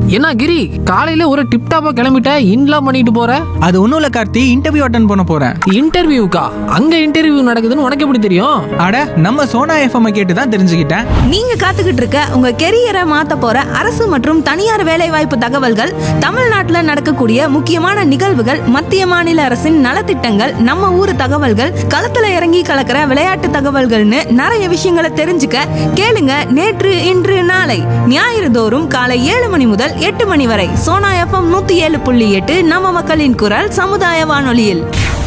என்ன கிரி காலையில ஒரு டிப் டாப்பா கிளம்பிட்ட இன்லாம் பண்ணிட்டு போற அது ஒன்றும் இல்லை கார்த்தி இன்டர்வியூ அட்டன் பண்ண போகிறேன் இன்டர்வியூக்கா அங்க இன்டர்வியூ நடக்குதுன்னு உனக்கு எப்படி தெரியும் அட நம்ம சோனா எஃப்எம் கேட்டு தான் தெரிஞ்சுக்கிட்டேன் நீங்க காத்துக்கிட்டு இருக்க உங்க கெரியரை மாத்த போற அரசு மற்றும் தனியார் வேலைவாய்ப்பு தகவல்கள் தமிழ்நாட்டுல நடக்கக்கூடிய முக்கியமான நிகழ்வுகள் மத்திய மாநில அரசின் நலத்திட்டங்கள் நம்ம ஊர் தகவல்கள் களத்துல இறங்கி கலக்கிற விளையாட்டு தகவல்கள்னு நிறைய விஷயங்களை தெரிஞ்சுக்க கேளுங்க நேற்று இன்று நாளை ஞாயிறு தோறும் காலை ஏழு மணி முதல் எட்டு மணி வரை சோனா எஃப்எம் நூத்தி ஏழு புள்ளி எட்டு நம்ம மக்களின் குரல் சமுதாய வானொலியில்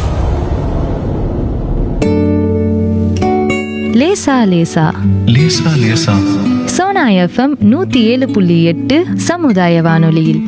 லேசா லேசா லேசா லேசா சோனா எஃப்எம் நூத்தி ஏழு புள்ளி எட்டு சமுதாய வானொலியில்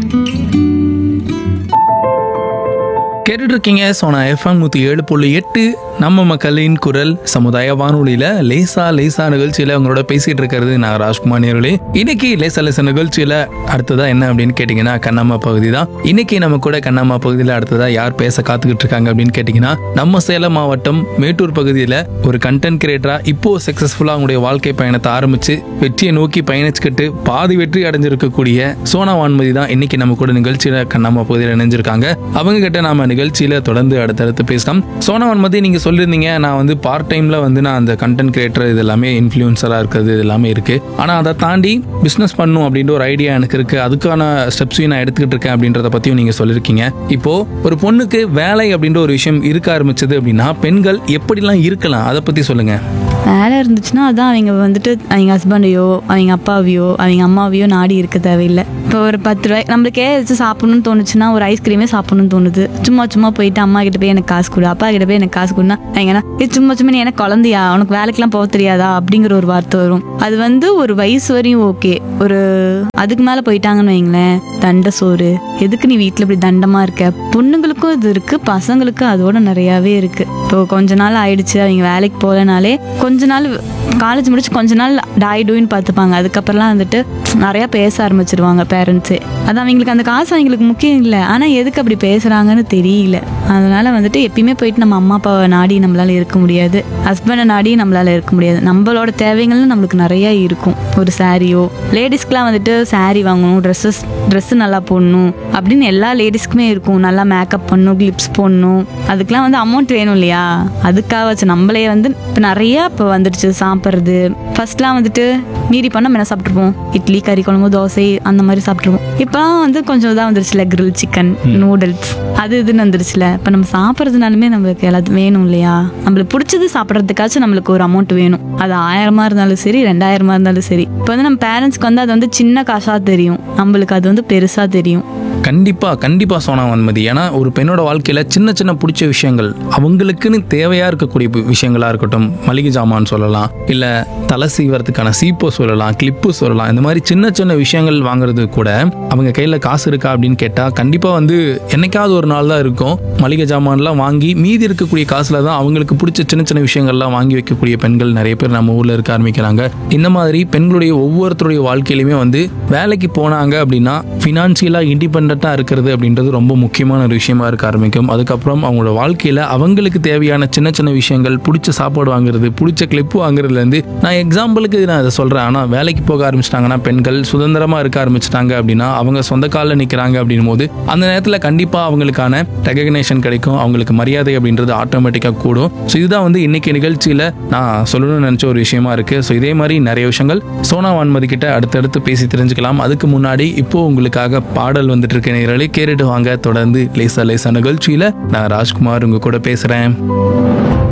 கேட்டுட்டு இருக்கீங்க சோனா எஃப்எம் நூற்றி ஏழு புள்ளி எட்டு நம்ம மக்களின் குரல் சமுதாய வானொலியில லேசா லேசா நிகழ்ச்சியில உங்களோட பேசிட்டு இருக்கிறது நான் ராஜ்குமார் நேர்களே இன்னைக்கு லேசா லேசா நிகழ்ச்சியில அடுத்ததா என்ன அப்படின்னு கேட்டீங்கன்னா கண்ணம்மா பகுதி தான் இன்னைக்கு நம்ம கூட கண்ணம்மா பகுதியில் அடுத்ததா யார் பேச காத்துக்கிட்டு இருக்காங்க அப்படின்னு கேட்டீங்கன்னா நம்ம சேலம் மாவட்டம் மேட்டூர் பகுதியில் ஒரு கண்டென்ட் கிரியேட்டரா இப்போ சக்சஸ்ஃபுல்லா அவங்களுடைய வாழ்க்கை பயணத்தை ஆரம்பிச்சு வெற்றியை நோக்கி பயணிச்சுக்கிட்டு பாதி வெற்றி அடைஞ்சிருக்கக்கூடிய சோனா வான்மதி தான் இன்னைக்கு நம்ம கூட நிகழ்ச்சியில கண்ணம்மா பகுதியில் இணைஞ்சிருக்காங்க அவங்க கிட்ட நாம நிகழ்ச்சியில தொடர்ந்து அடுத்தடுத்து பேசலாம் சோனா வான்மதி நீங்க சொல்லியிருந்தீங்க நான் வந்து பார்ட் டைம்ல வந்து நான் அந்த கண்டென்ட் கிரியேட்டர் இது எல்லாமே இன்ஃப்ளூயன்சரா இருக்கிறது இது எல்லாமே இருக்கு ஆனா அதை தாண்டி பிசினஸ் பண்ணும் அப்படின்ற ஒரு ஐடியா எனக்கு இருக்கு அதுக்கான ஸ்டெப்ஸையும் நான் எடுத்துக்கிட்டு இருக்கேன் அப்படின்றத பத்தியும் நீங்க சொல்லியிருக்கீங்க இப்போ ஒரு பொண்ணுக்கு வேலை அப்படின்ற ஒரு விஷயம் இருக்க ஆரம்பிச்சது அப்படின்னா பெண்கள் எப்படிலாம் இருக்கலாம் அதை பத்தி சொல்லுங்க வேலை இருந்துச்சுன்னா அதான் அவங்க வந்துட்டு அவங்க ஹஸ்பண்டையோ அவங்க அப்பாவையோ அவங்க அம்மாவையோ நாடி இருக்க தேவையில்லை இப்போ ஒரு பத்து ரூபாய் நம்மளுக்கே ஏதாச்சும் சாப்பிடணும்னு தோணுச்சுன்னா ஒரு ஐஸ்கிரீமே சாப்பிடணும்னு தோணுது சும்மா சும்மா போயிட்டு அம்மா கிட்ட போய் எனக்கு காசு கொடு அப்பா கிட்ட போய் எனக்கு காசு கொடுனா அவங்கன்னா இது சும்மா சும்மா நீ எனக்கு குழந்தையா உனக்கு வேலைக்கெல்லாம் போக தெரியாதா அப்படிங்கிற ஒரு வார்த்தை வரும் அது வந்து ஒரு வயசு வரையும் ஓகே ஒரு அதுக்கு மேலே போயிட்டாங்கன்னு வைங்களேன் தண்ட சோறு எதுக்கு நீ வீட்டில் இப்படி தண்டமா இருக்க பொண்ணுங்களுக்கும் இது இருக்கு பசங்களுக்கும் அதோட நிறையாவே இருக்கு இப்போ கொஞ்ச நாள் ஆயிடுச்சு அவங்க வேலைக்கு போகலனாலே கொஞ்ச நாள் காலேஜ் முடிச்சு கொஞ்ச நாள் டாய் டூன்னு பார்த்துப்பாங்க அதுக்கப்புறம்லாம் வந்துட்டு நிறையா பேச ஆரம்பிச்சிருவாங்க பேரண்ட்ஸே அது அவங்களுக்கு அந்த காசு அவங்களுக்கு முக்கியம் இல்லை ஆனால் எதுக்கு அப்படி பேசுகிறாங்கன்னு தெரியல அதனால வந்துட்டு எப்பயுமே போயிட்டு நம்ம அம்மா அப்பாவை நாடி நம்மளால இருக்க முடியாது ஹஸ்பண்டை நாடி நம்மளால இருக்க முடியாது நம்மளோட தேவைகள்னு நம்மளுக்கு நிறைய இருக்கும் ஒரு சாரியோ லேடிஸ்க்குலாம் வந்துட்டு saree வாங்கணும் ட்ரெஸ்ஸஸ் ட்ரெஸ்ஸு நல்லா போடணும் அப்படின்னு எல்லா லேடிஸ்க்குமே இருக்கும் நல்லா மேக்கப் பண்ணணும் கிளிப்ஸ் போடணும் அதுக்கெலாம் வந்து அமௌண்ட் வேணும் இல்லையா அதுக்காக வச்சு நம்மளே வந்து இப்போ நிறைய இப்போ வந்துடுச்சு சாப்பிட்றது ஃபர்ஸ்ட்லாம் வந்துட்டு மீறி பண்ண நம்ம என்ன சாப்பிட்ருப்போம் இட்லி கறி குழம்பு தோசை அந்த மாதிரி சாப்பிட்ருப்போம் இப்போலாம் வந்து கொஞ்சம் இதாக வந்துருச்சுல கிரில் சிக்கன் நூடுல்ஸ் அது இதுன்னு வந்துருச்சுல இப்போ நம்ம சாப்பிட்றதுனாலுமே நம்மளுக்கு எல்லாத்துக்கும் வேணும் இல்லையா நம்மளுக்கு பிடிச்சது சாப்பிட்றதுக்காச்சும் நம்மளுக்கு ஒரு அமௌண்ட் வேணும் அது ஆயிரமா இருந்தாலும் சரி ரெண்டாயிரமா இருந்தாலும் சரி இப்போ வந்து நம்ம பேரண்ட்ஸ்க்கு வந்து அது வந்து சின்ன காசாக தெரியும் நம்மளுக்கு அது வந்து பெருசாக தெரியும் கண்டிப்பா கண்டிப்பா சோனா வன்மதி ஏன்னா ஒரு பெண்ணோட வாழ்க்கையில சின்ன சின்ன பிடிச்ச விஷயங்கள் அவங்களுக்குன்னு தேவையா இருக்கக்கூடிய பு- விஷயங்களா இருக்கட்டும் மளிகை ஜாமான் சொல்லலாம் இல்ல தலை சீவறதுக்கான சீப்போ சொல்லலாம் கிளிப்பு சொல்லலாம் இந்த மாதிரி சின்ன சின்ன விஷயங்கள் வாங்குறது கூட அவங்க கையில காசு இருக்கா அப்படின்னு கேட்டா கண்டிப்பா வந்து என்னைக்காவது ஒரு நாள் தான் இருக்கும் மளிகை ஜாமான்லாம் வாங்கி மீதி இருக்கக்கூடிய காசுல தான் அவங்களுக்கு பிடிச்ச சின்ன சின்ன விஷயங்கள்லாம் வாங்கி வைக்கக்கூடிய பெண்கள் நிறைய பேர் நம்ம ஊர்ல இருக்க ஆரம்பிக்கிறாங்க இந்த மாதிரி பெண்களுடைய ஒவ்வொருத்தருடைய வாழ்க்கையிலுமே வந்து வேலைக்கு போனாங்க அப்படின்னா ஃபினான்ஷியலாக இண்டிபெண்ட்டாக இருக்கிறது அப்படின்றது ரொம்ப முக்கியமான ஒரு விஷயமா இருக்க ஆரம்பிக்கும் அதுக்கப்புறம் அவங்களோட வாழ்க்கையில் அவங்களுக்கு தேவையான சின்ன சின்ன விஷயங்கள் பிடிச்ச சாப்பாடு வாங்குறது பிடிச்ச கிளிப்பு வாங்குறதுலேருந்து நான் எக்ஸாம்பிளுக்கு நான் அதை சொல்கிறேன் ஆனால் வேலைக்கு போக ஆரம்பிச்சிட்டாங்கன்னா பெண்கள் சுதந்திரமாக இருக்க ஆரம்பிச்சிட்டாங்க அப்படின்னா அவங்க சொந்த காலில் நிற்கிறாங்க அப்படின் போது அந்த நேரத்தில் கண்டிப்பாக அவங்களுக்கான ரெகக்னேஷன் கிடைக்கும் அவங்களுக்கு மரியாதை அப்படின்றது ஆட்டோமேட்டிக்காக கூடும் ஸோ இதுதான் வந்து இன்னைக்கு நிகழ்ச்சியில் நான் சொல்லணும்னு நினச்ச ஒரு விஷயமா இருக்கு ஸோ இதே மாதிரி நிறைய விஷயங்கள் சோனா வான்மதி கிட்ட அடுத்தடுத்து பேசி தெரிஞ்சுக்கலாம் அதுக்கு முன்னாடி இப்போ உங்களுக்காக பாடல் வந்துட்டு இருக்க நேரலை கேட்டுட்டு வாங்க தொடர்ந்து லேசா லேசா நிகழ்ச்சியில நான் ராஜ்குமார் உங்க கூட பேசுறேன்